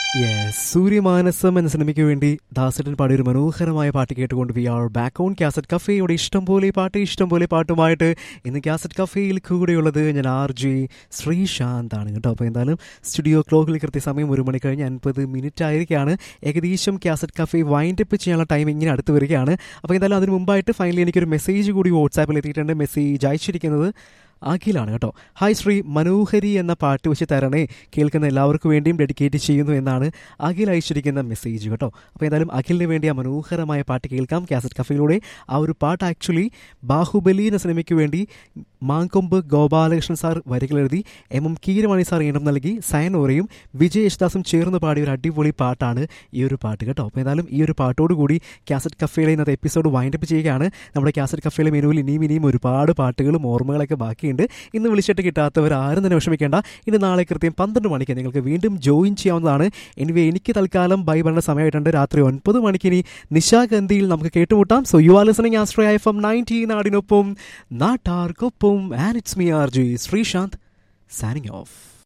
yes സൂര്യമാനസം എന്ന സിനിമയ്ക്ക് വേണ്ടി ദാസട്ടൻ പാടിയ ഒരു മനോഹരമായ പാട്ട് കേട്ടുകൊണ്ട് we are back on cassette കഫേയുടെ ഇഷ്ടം പോലെ പാട്ട് ഇഷ്ടം പോലെ പാട്ടുമായിട്ട് ഇന്ന് കാസറ്റ് കഫേയിൽ കൂടെയുള്ളത് ഞാൻ ആർ ജെ ശ്രീശാന്ത് ആണ് കേട്ടോ അപ്പോൾ എന്തായാലും സ്റ്റുഡിയോ ക്ലോക്കിൽ കൃത്യസമയം ഒരു മണി കഴിഞ്ഞ് അൻപത് മിനിറ്റ് ആയിരിക്കുകയാണ് ഏകദേശം കാസറ്റ് കഫേ വൈൻഡ് അപ്പ് ചെയ്യാനുള്ള ടൈം ഇങ്ങനെ അടുത്ത് വരികയാണ് അപ്പോൾ എന്തായാലും അതിന് മുമ്പായിട്ട് ഫൈനലി എനിക്കൊരു മെസ്സേജ് കൂടി വാട്സാപ്പിൽ എത്തിയിട്ടുണ്ട് മെസ്സേജ് അയച്ചിരിക്കുന്നത് അഖിലാണ് കേട്ടോ ഹായ് ശ്രീ മനോഹരി എന്ന പാട്ട് വെച്ച് തരണേ കേൾക്കുന്ന എല്ലാവർക്കും വേണ്ടിയും ഡെഡിക്കേറ്റ് ചെയ്യുന്നു എന്നാണ് അഖിൽ അയച്ചിരിക്കുന്ന മെസ്സേജ് കേട്ടോ അപ്പോൾ എന്തായാലും അഖിലിന് വേണ്ടി ആ മനോഹരമായ പാട്ട് കേൾക്കാം കാസറ്റ് കഫയിലൂടെ ആ ഒരു പാട്ട് ആക്ച്വലി ബാഹുബലി എന്ന സിനിമയ്ക്ക് വേണ്ടി മാങ്കൊമ്പ് ഗോപാലകൃഷ്ണൻ സാർ വരികൾ എഴുതി എം എം കീരവാണി സാർ ഈണം നൽകി സയനോറയും വിജയ് യേശുദാസും ചേർന്ന് പാടിയ ഒരു അടിപൊളി പാട്ടാണ് ഈ ഒരു പാട്ട് കേട്ടോ അപ്പോൾ എന്തായാലും ഈ ഒരു പാട്ടോടുകൂടി കാസറ്റ് കഫേയിലെ ഇന്നത്തെ എപ്പിസോഡ് വൈൻഡപ്പ് ചെയ്യുകയാണ് നമ്മുടെ കാസറ്റ് കഫേയിലെ മെനുവിൽ ഇനിയും ഇനിയും ഒരുപാട് പാട്ടുകളും ഓർമ്മകളൊക്കെ ബാക്കിയുണ്ട് ഇന്ന് വിളിച്ചിട്ട് കിട്ടാത്തവർ ആരും തന്നെ വിഷമിക്കേണ്ട ഇനി നാളെ കൃത്യം പന്ത്രണ്ട് മണിക്ക് നിങ്ങൾക്ക് വീണ്ടും ജോയിൻ ചെയ്യാവുന്നതാണ് എനിവേ എനിക്ക് തൽക്കാലം ബൈ പറഞ്ഞ സമയമായിട്ടുണ്ട് രാത്രി ഒൻപത് മണിക്ക് ഇനി നിശാഗന്ധിയിൽ നമുക്ക് കേട്ടുമുട്ടാം so you are listening astro F M ninety നാടിനൊപ്പം നാട്ടാർക്കൊപ്പം and it's me R J Sreesanth signing of